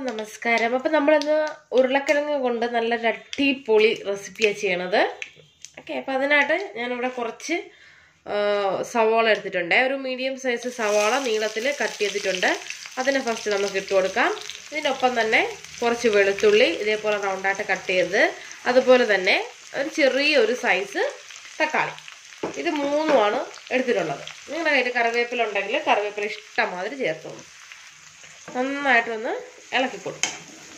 നമസ്കാരം അപ്പം നമ്മളിന്ന് ഉരുളക്കിഴങ്ങ് കൊണ്ട് നല്ലൊരു അടിപൊളി റെസിപ്പിയാണ് ചെയ്യണത് ഓക്കെ അപ്പം അതിനായിട്ട് ഞാനിവിടെ കുറച്ച് ആ, സവാള എടുത്തിട്ടുണ്ട് ഒരു മീഡിയം സൈസ് സവാള നീളത്തിൽ കട്ട് ചെയ്തിട്ടുണ്ട് അതിനെ ഫസ്റ്റ് നമുക്ക് ഇട്ട് കൊടുക്കാം ഇതിനൊപ്പം തന്നെ കുറച്ച് വെളുത്തുള്ളി ഇതേപോലെ റൗണ്ടായിട്ട് കട്ട് ചെയ്ത് അതുപോലെ തന്നെ ഒരു ചെറിയൊരു സൈസ് തക്കാളി ഇത് മൂന്നുമാണ് എടുത്തിട്ടുള്ളത് നിങ്ങളുടെ കയ്യിൽ കറിവേപ്പില ഉണ്ടെങ്കിൽ കറിവേപ്പില ഇഷ്ടമാതിരി ചേർത്തോളൂ നന്നായിട്ടൊന്ന് ഇളക്കി കൊടുക്കും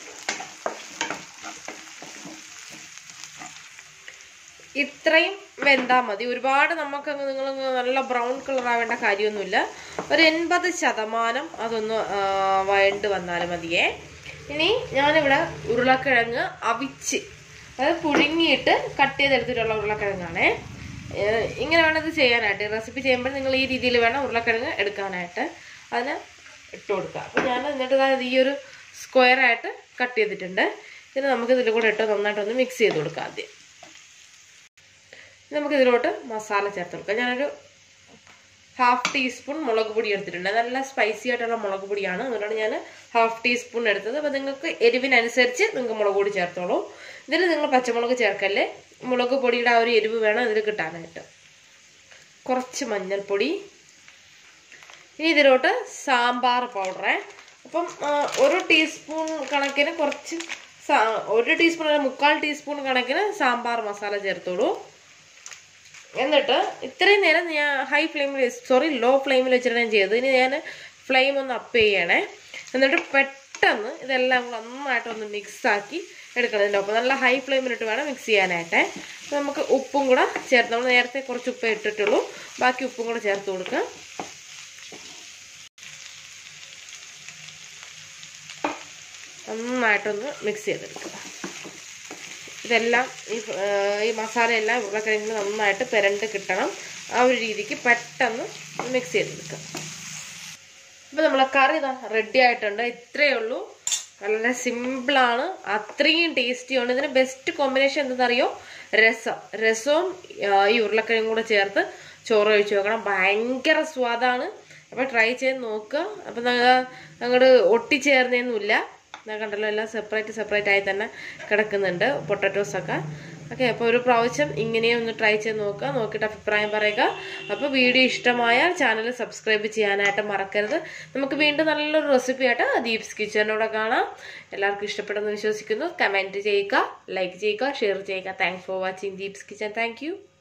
ഇത്രയും വെന്താൽ മതി ഒരുപാട് നമുക്ക് നിങ്ങൾ നല്ല ബ്രൗൺ കളർ ആവേണ്ട കാര്യമൊന്നുമില്ല ഒരു എൺപത് ശതമാനം അതൊന്ന് ആ, വഴണ്ട് വന്നാൽ മതിയേ ഇനി ഞാനിവിടെ ഉരുളക്കിഴങ്ങ് അവിച്ച് അതായത് പുഴുങ്ങിയിട്ട് കട്ട് ചെയ്തെടുത്തിട്ടുള്ള ഉരുളക്കിഴങ്ങാണേ ഏഹ് ഇങ്ങനെ വേണം ഇത് ചെയ്യാനായിട്ട് റെസിപ്പി ചെയ്യുമ്പോൾ നിങ്ങൾ ഈ രീതിയിൽ വേണം ഉരുളക്കിഴങ്ങ് എടുക്കാനായിട്ട് അതിന് ഇട്ട് കൊടുക്കുക അപ്പോൾ ഞാൻ എന്നിട്ട് ദാ ഈ ഒരു സ്ക്വയർ ആയിട്ട് കട്ട് ചെയ്തിട്ടുണ്ട് ഇതിന് നമുക്ക് ഇതിൽ കൂടെ ഇട്ട് നന്നായിട്ടൊന്ന് മിക്സ് ചെയ്ത് കൊടുക്കാം ആദ്യം ഇനി നമുക്ക് ഇതിലോട്ട് മസാല ചേർത്ത് കൊടുക്കാം ഞാനൊരു ഹാഫ് ടീസ്പൂൺ മുളക് പൊടി എടുത്തിട്ടുണ്ട് നല്ല സ്പൈസി ആയിട്ടുള്ള മുളക് പൊടിയാണ് അതുകൊണ്ടാണ് ഞാൻ ഹാഫ് ടീസ്പൂൺ എടുത്തത് അപ്പോൾ നിങ്ങൾക്ക് എരിവിനനുസരിച്ച് നിങ്ങൾക്ക് മുളക് പൊടി ചേർത്തോളൂ ഇതിൽ നിങ്ങൾ പച്ചമുളക് ചേർക്കല്ലേ മുളക് പൊടിയുടെ ആ ഒരു എരിവ് വേണം ഇതിൽ കിട്ടാനായിട്ട് കുറച്ച് മഞ്ഞൾപ്പൊടി ഇനി ഇതിലോട്ട് സാമ്പാർ പൗഡറേ അപ്പം ആ, ഒരു ടീസ്പൂൺ കണക്കിന് കുറച്ച് സാ- ഒരു ടീസ്പൂൺ അല്ല മുക്കാൽ ടീസ്പൂൺ കണക്കിന് സാമ്പാർ മസാല ചേർത്തോളൂ എന്നിട്ട് ഇത്രയും നേരം ഞാൻ ഹൈ ഫ്ലെയിമിൽ സോറി ലോ ഫ്ലെയിമിൽ വെച്ചിട്ട് ഞാൻ ചെയ്തത് ഇനി ഞാൻ ഫ്ലെയിം ഒന്ന് അപ്പ് ചെയ്യണേ എന്നിട്ട് പെട്ടെന്ന് ഇതെല്ലാം കൂടെ നന്നായിട്ടൊന്ന് മിക്സ് ആക്കി എടുക്കണം ഇതിൻ്റെ ഒപ്പം നല്ല ഹൈ ഫ്ലെയിമിലിട്ട് വേണം മിക്സ് ചെയ്യാനായിട്ട് അപ്പോൾ നമുക്ക് ഉപ്പും കൂടെ ചേർത്ത് നമ്മൾ നേരത്തെ കുറച്ച് ഉപ്പേ ഇട്ടിട്ടുള്ളൂ ബാക്കി ഉപ്പും കൂടെ ചേർത്ത് കൊടുക്കുക നന്നായിട്ടൊന്ന് മിക്സ് ചെയ്തെടുക്കുക ഇതെല്ലാം ഈ ആ, ഈ മസാലയെല്ലാം ഉരുളക്കിഴങ്ങിൽ നന്നായിട്ട് പെരണ്ട് കിട്ടണം ആ ഒരു രീതിക്ക് പെട്ടെന്ന് മിക്സ് ചെയ്തെടുക്കുക അപ്പോൾ നമ്മളെ കറി ഇതാ റെഡി ആയിട്ടുണ്ട് ഇത്രയേ ഉള്ളൂ വളരെ സിമ്പിളാണ് അത്രയും ടേസ്റ്റിയാണ് ഇതിന് ബെസ്റ്റ് കോമ്പിനേഷൻ എന്താണെന്നറിയോ രസം രസവും ആ, ഈ ഉരുളക്കിഴങ്ങും കൂടെ ചേർത്ത് ചോറ് കഴിച്ച് നോക്കണം ഭയങ്കര സ്വാദാണ് അപ്പോൾ ട്രൈ ചെയ്ത് നോക്കുക അപ്പം ഞങ്ങൾ അങ്ങോട്ട് ഒട്ടിച്ചേർന്നൊന്നുമില്ല ഞാൻ കണ്ടല്ലോ എല്ലാം സെപ്പറേറ്റ് സെപ്പറേറ്റ് ആയി തന്നെ കിടക്കുന്നുണ്ട് പൊട്ടറ്റോസ് ഒക്കെ ഓക്കെ അപ്പോൾ ഒരു പ്രാവശ്യം ഇങ്ങനെയും ഒന്ന് ട്രൈ ചെയ്ത് നോക്കുക നോക്കിയിട്ട് അഭിപ്രായം പറയുക അപ്പോൾ വീഡിയോ ഇഷ്ടമായാൽ ചാനൽ സബ്സ്ക്രൈബ് ചെയ്യാനായിട്ട് മറക്കരുത് നമുക്ക് വീണ്ടും നല്ലൊരു റെസിപ്പി ആയിട്ട് ദീപ്സ് കിച്ചണിലൂടെ കാണാം എല്ലാവർക്കും ഇഷ്ടപ്പെടുമെന്ന് വിശ്വസിക്കുന്നു കമൻറ്റ് ചെയ്യുക ലൈക്ക് ചെയ്യുക ഷെയർ ചെയ്യുക thanks for watching Deeps kitchen thank